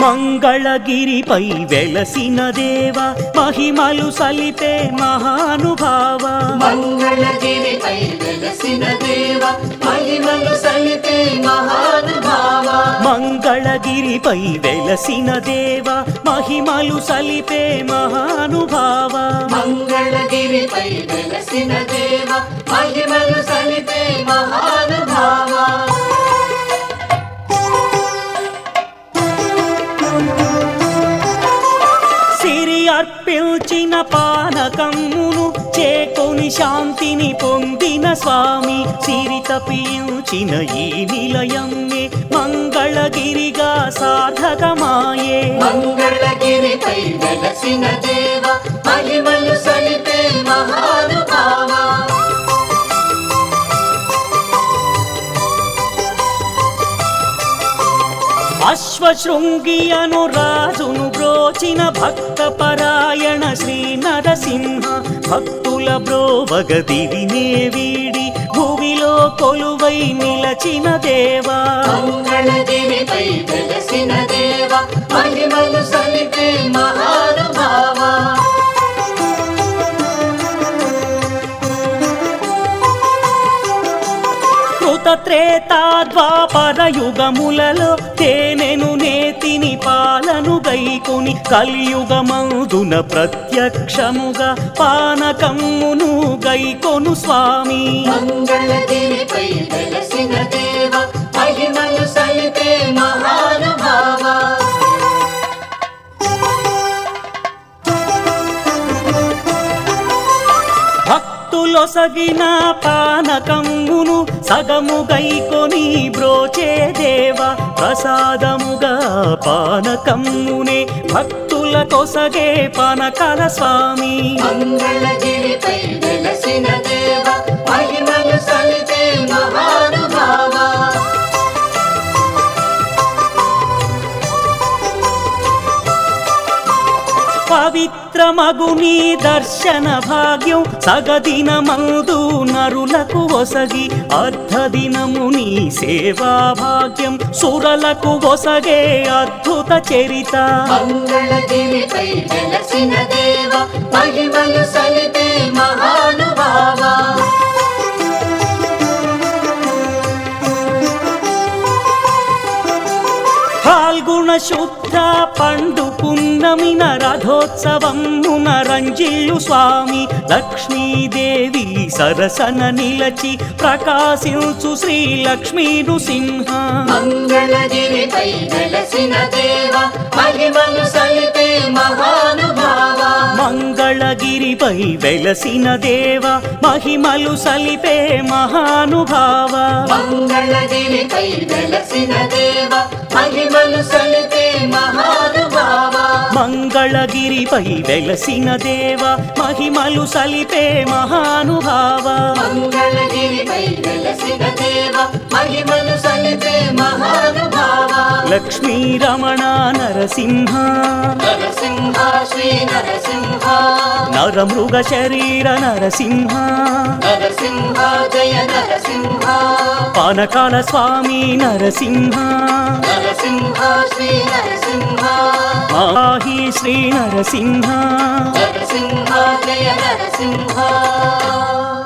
మంగళగిరిపై వెలసిన దేవ మహిమలు సలిపే మహానుభావ మంగళగిరిపై వెలసిన దేవ మహిమలు సలిపే మహానుభావ మంగళగిరిపై వెలసిన దేవ మహిమలు సలిపే మహానుభావ మంగళగిరిపై వెలసిన దేవ మహిమలు సలిపే మహానుభావ సిరి అర్పించిన పానకమ్మును చేకొని శాంతిని పొందిన స్వామి సిరి తప్పించిన ఈ నిలయమ్మే మంగళగిరిగా సాధకమాయే మంగళగిరిపై వెలసిన దేవ మహిమలు సలిపే మహానుభావ అశ్వశృంగి అను రాజును బ్రోచిన భక్త పరాయణ శ్రీ నరసింహ భక్తుల బ్రోవగదివినే వీడి భూమిలో కొలువై నిలచిన దేవా మంగళగిరిపై వెలసిన దేవ మహిమలు సలిపే మహానుభావ కృత త్రేతాద్వాపర యుగములలో తేనెను నేతిని పాలను గైకొని కలియుగమందున ప్రత్యక్షముగా పానకమ్మును గైకొను స్వామి మంగళగిరిపై వెలసిన దేవ మహిమలు సలిపే మహానుభావ భక్తులొసగిన పానకమ్మును సగము గైకొని బ్రోచే దేవ ప్రసాదముగా పానకమ్మునే భక్తుల కొసగే పనకల స్వామి మంగళగిరిపై వెలసిన దేవ మహిమలు సలిపే మహానుభావ పవిత్రమగుని దర్శన భాగ్యం సగదిన మందు నరులకు ఒసగి అర్ధదినముని సేవా భాగ్యం సురలకు ఒసగే అద్భుత చరిత మంగళగిరిపై వెలసిన దేవ మహిమలు సలిపే మహానుభావ ఫాల్గుణ శుద్ధ పండు పున్నమిన రథోత్సవమున రంజిల్లు స్వామి లక్ష్మీదేవి సరసన నిలచి ప్రకాశించు శ్రీ లక్ష్మీ నృసింహ మంగళగిరిపై వెలసిన దేవ మహిమలు సలిపే మహానుభావ మంగళగిరిపై వెలసిన దేవ మహిమలు సలిపే మహానుభావ మంగళగిరిపై వెలసిన దేవ మహిమలు సలిపే మహానుభావ మంగళగిరిపై వెలసిన దేవ మహిమలు సలిపే మహానుభావ మంగళగిరిపై వెలసిన దేవ మహిమలు సలిపే మహానుభావ లక్ష్మీ రమణ నరసింహ నరసింహ శ్రీ నరసింహ నరమృగ శరీర నరసింహ నరసింహ జయ నరసింహ పానకాల స్వామి నరసింహ నరసింహ శ్రీ నరసింహ మాహి శ్రీ నరసింహ నరసింహ జయ నరసింహ